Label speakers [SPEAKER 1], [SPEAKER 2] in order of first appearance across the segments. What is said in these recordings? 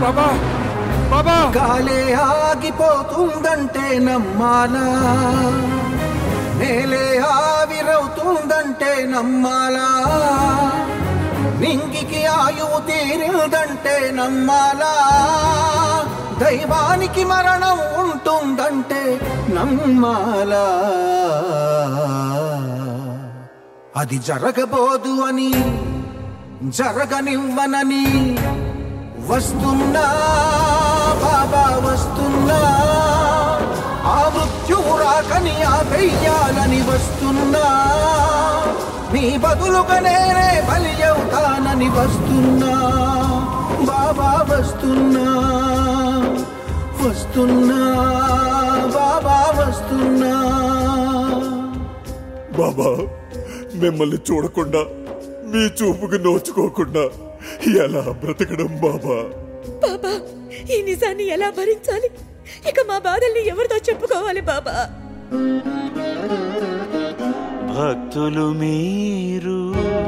[SPEAKER 1] బాబా బాబా
[SPEAKER 2] గాలే ఆగిపోతుందంటే నమ్మాలా నేలే ఆవిరవుతుందంటే నమ్మాలా నింగికి ఆయువు తీరిందంటే నమ్మాలా దైవానికి మరణం ఉంటుందంటే నమ్మాలా అది జరగబోదు అని జరగనివ్వనని వస్తున్నా బాబా వస్తున్నా ఆ మృత్యువు రాకని ఆ వెయ్యాలని వస్తున్నా నీ బదులుగా నేనే బలి అవుతానని వస్తున్నా బాబా వస్తున్నా వస్తున్నా బాబా వస్తున్నా
[SPEAKER 1] బాబా మిమ్మల్ని చూడకుండా మీ చూపుకు నోచుకోకుండా ఎలా బ్రతకడం బాబా
[SPEAKER 3] బాబా ఈ నిజాన్ని ఎలా భరించాలి ఇక మా బాధల్ని ఎవరితో చెప్పుకోవాలి బాబా
[SPEAKER 4] భక్తులు మీరు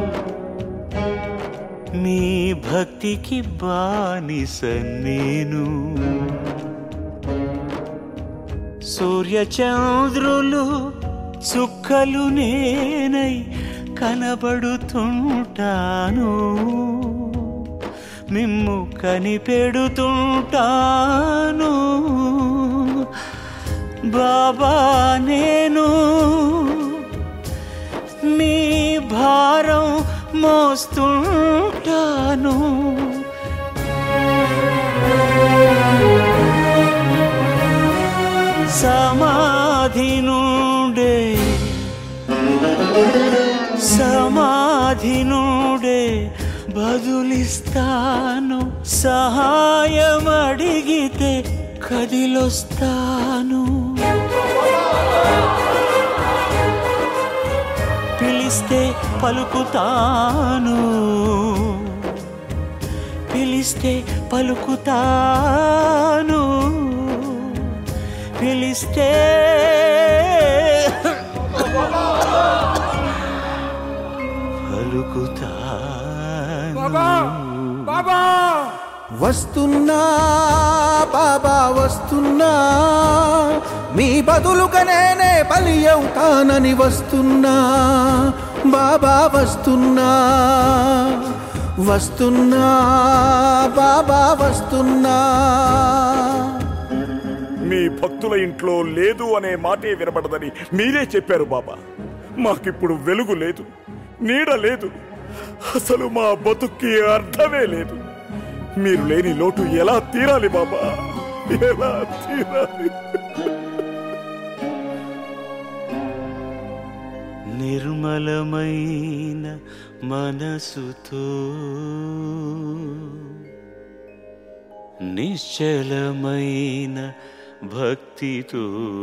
[SPEAKER 4] మీ భక్తికి బానిస నేను సూర్యచంద్రులు చుక్కలు నేనై కనబడుతుంటాను మిమ్ము కనిపెడుతుంటాను బాబా నేను మీ భారం మోస్తుంటాను సమాధి నుండే సమాధి నుండే బదులిస్తాను సహాయం అడిగితే కదిలొస్తాను పిలిస్తే పలుకుతాను పిలిస్తే పలుకుతాను పిలిస్తే
[SPEAKER 1] బాబా
[SPEAKER 4] పలుకుతాను
[SPEAKER 1] బాబా
[SPEAKER 2] వస్తున్నా బాబా వస్తున్నా మీ బదులుగా నేనే బలి అవుతానని వస్తున్నా బాబా వస్తున్నా వస్తున్నా బాబా వస్తున్నా
[SPEAKER 1] మీ భక్తుల ఇంట్లో లేదు అనే మాటే వినబడదని మీరే చెప్పారు బాబా మాకిప్పుడు వెలుగు లేదు నీడ లేదు అసలు మా బతుక్కి అర్థమే లేదు మీరు లేని లోటు ఎలా తీరాలి బాబా ఎలా తీరాలి
[SPEAKER 4] నిర్మలమైన మనసుతో నిశ్చలమైన భక్తితో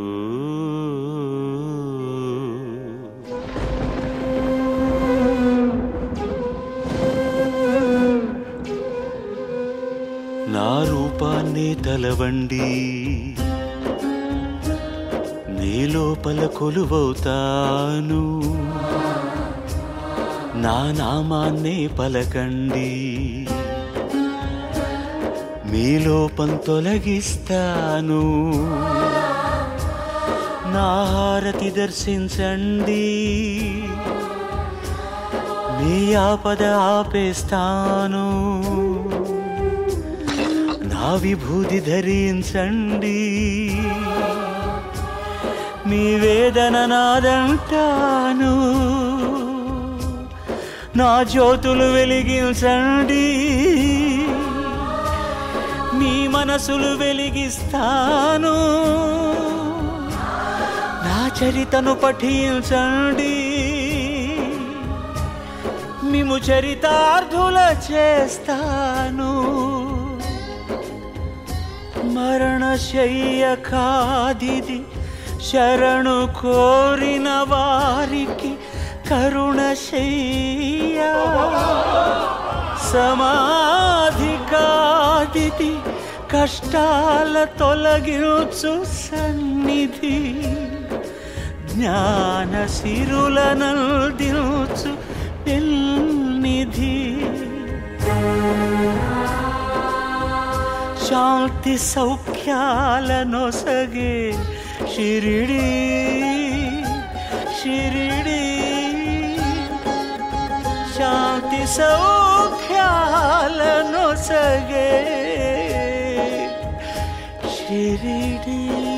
[SPEAKER 4] నా రూపాన్ని తలవండి నీ లోపల కొలువవుతాను నా నామాన్నే పలకండి మీ లోపం తొలగిస్తాను నా హారతి దర్శించండి మీ ఆపద ఆపేస్తాను నా విభూతి ధరించండి మీ వేదన నాదంటాను నా జ్యోతులు వెలిగించండి మీ మనసులు వెలిగిస్తాను నా చరితను పఠించండి మిము చరితార్థుల చేస్తాను మరణశయ్య కాదిది శరణు కోరిన వారికి కరుణశయ్య సమాధి కాదిది కష్టాల తొలగించు సన్నిధి జ్ఞాన సిరులనందించు పెల్నిధి శాంతి సౌఖ్యాలనొసగే షిరిడి షిరిడి శాంతి సౌఖ్యాలనొసగే షిరిడి